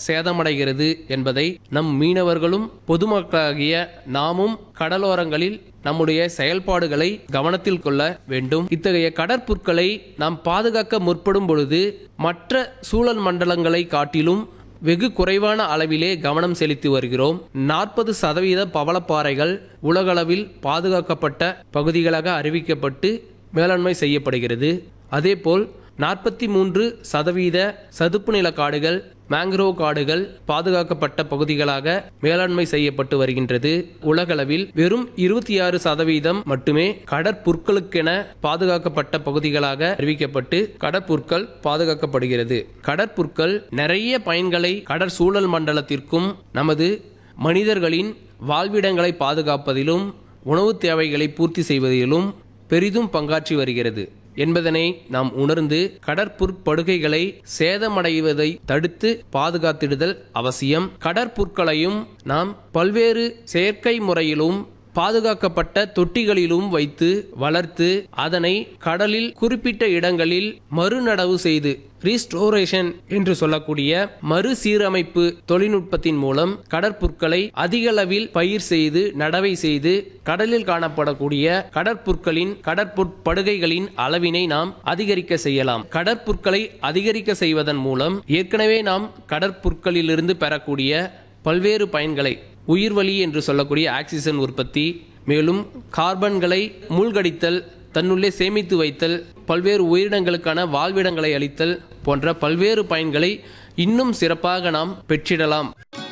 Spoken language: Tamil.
சேதமடைகிறது என்பதை நம் மீனவர்களும் பொதுமக்களாகிய நாமும் கடலோரங்களில் நம்முடைய செயல்பாடுகளை கவனத்தில் கொள்ள வேண்டும் இத்தகைய கடற்புற்களை நாம் பாதுகாக்க முற்படும் பொழுது மற்ற சூழல் மண்டலங்களை காட்டிலும் வெகு குறைவான அளவிலே கவனம் செலுத்தி வருகிறோம் நாற்பது சதவீத பவளப்பாறைகள் உலகளவில் பாதுகாக்கப்பட்ட பகுதிகளாக அறிவிக்கப்பட்டு மேலாண்மை செய்யப்படுகிறது அதேபோல் நாற்பத்தி மூன்று சதவீத சதுப்பு நில காடுகள் மேங்க்ரோவ் காடுகள் பாதுகாக்கப்பட்ட பகுதிகளாக மேலாண்மை செய்யப்பட்டு வருகின்றது உலகளவில் வெறும் இருபத்தி ஆறு சதவீதம் மட்டுமே கடற்புற்களுக்கென பாதுகாக்கப்பட்ட பகுதிகளாக அறிவிக்கப்பட்டு கடற்புற்கள் பாதுகாக்கப்படுகிறது கடற்புற்கள் நிறைய பயன்களை கடற்சூழல் மண்டலத்திற்கும் நமது மனிதர்களின் வாழ்விடங்களை பாதுகாப்பதிலும் உணவு தேவைகளை பூர்த்தி செய்வதிலும் பெரிதும் பங்காற்றி வருகிறது என்பதனை நாம் உணர்ந்து கடற்புற்படுகைகளை சேதமடைவதை தடுத்து பாதுகாத்திடுதல் அவசியம் கடற்புற்களையும் நாம் பல்வேறு செயற்கை முறையிலும் பாதுகாக்கப்பட்ட தொட்டிகளிலும் வைத்து வளர்த்து அதனை கடலில் குறிப்பிட்ட இடங்களில் மறுநடவு செய்து ரீஸ்டோரேஷன் என்று சொல்லக்கூடிய மறுசீரமைப்பு தொழில்நுட்பத்தின் மூலம் கடற்புற்களை அதிகளவில் பயிர் செய்து நடவை செய்து கடலில் காணப்படக்கூடிய கடற்புற்களின் கடற்புட்படுகைகளின் அளவினை நாம் அதிகரிக்க செய்யலாம் கடற்புற்களை அதிகரிக்க செய்வதன் மூலம் ஏற்கனவே நாம் கடற்புற்களிலிருந்து பெறக்கூடிய பல்வேறு பயன்களை உயிர்வளி என்று சொல்லக்கூடிய ஆக்சிஜன் உற்பத்தி மேலும் கார்பன்களை மூழ்கடித்தல் தன்னுள்ளே சேமித்து வைத்தல் பல்வேறு உயிரினங்களுக்கான வாழ்விடங்களை அளித்தல் போன்ற பல்வேறு பயன்களை இன்னும் சிறப்பாக நாம் பெற்றிடலாம்